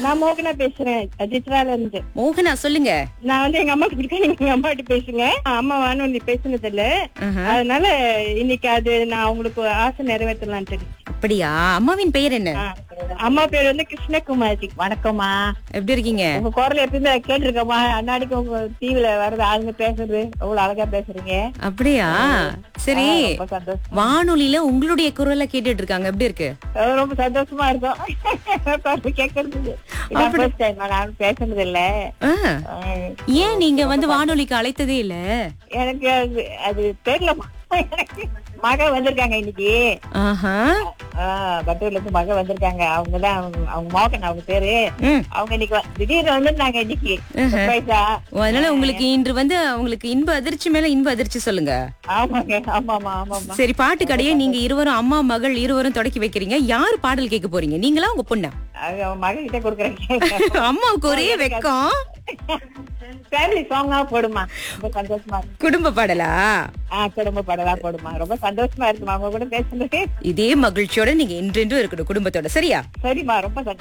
நான் மோகனா பேசுறேன் சித்ரால இருந்து மோகனா சொல்லுங்க நான் வந்து எங்க அம்மா கிட்ட நீங்க எங்க அம்மா கிட்ட பேசுங்க அம்மா வானொலி பேசுனது இல்ல ஆஹா. அதனால இன்னைக்கு அது நான் உங்களுக்கு ஆசை நிறைவேற்றலான்ட்டு அப்படியா அம்மாவின் பெயர் என்ன ஆ. அம்மா பேர் வந்து கிருஷ்ணகுமாரி வணக்கம்மா எப்படி இருக்கீங்க உங்க குரல் எப்பயுமே கேட்டிருக்கோமா அன்னாடிக்கு உங்க டிவில வர்றது ஆளுங்க பேசுறது அவ்வளவு அழகா பேசுறீங்க அப்படியா சரி ஆ, ரொம்ப சந்தோஷம் வானொலியில உங்களுடைய குரலை கேட்டுட்டு இருக்காங்க எப்படி இருக்கு அஹ் ரொம்ப சந்தோஷமா இருக்கும் கேக்குறது இதான் first time நான் பேசுனது இல்ல ஆ, அஹ் ஏன் நீங்க வந்து வானொலிக்கு அழைத்ததே இல்ல எனக்கு அது அது தெரியலமா எனக்கு மக வந்திருக்காங்க இன்னைக்கு ஆஹா ஆஹ் பட்டூர்ல இருந்து மக வந்திருக்காங்க அவங்கதான் அவங்க அவங்க மோகன் அவங்க பேரு ம். அவங்க இன்னைக்கு வ- திடீர்னு வந்திருந்தாங்க இன்னைக்கு surprise-ஆ. ஓ, அதனால உங்களுக்கு இன்று வந்து உங்களுக்கு இன்ப அதிர்ச்சி மேல இன்ப அதிர்ச்சி சொல்லுங்க ஆமாங்க ஆமாமா ஆமாமா சரி பாட்டு கடையை நீங்க இருவரும் அம்மா மகள் இருவரும் தொடக்கி வைக்கிறீங்க யாரு பாடல் கேட்க போறீங்க நீங்களா உங்க பொண்ணா அது அவங்க மக கிட்ட கொடுக்குறேன் அம்மாவுக்கு ஒரே வெக்கம் ஃபேமிலி சாங்கா போடுமா ரொம்ப சந்தோஷமா இருக்கு குடும்ப பாடலா ஆஹ் குடும்ப படலா போடுமா ரொம்ப சந்தோஷமா இருக்குமா அவங்க கூட பேசுனது இதே மகிழ்ச்சியோட நீங்க என்றென்றும் இருக்கணும் குடும்பத்தோட சரியா சரிம்மா ரொம்ப சந்தோஷம்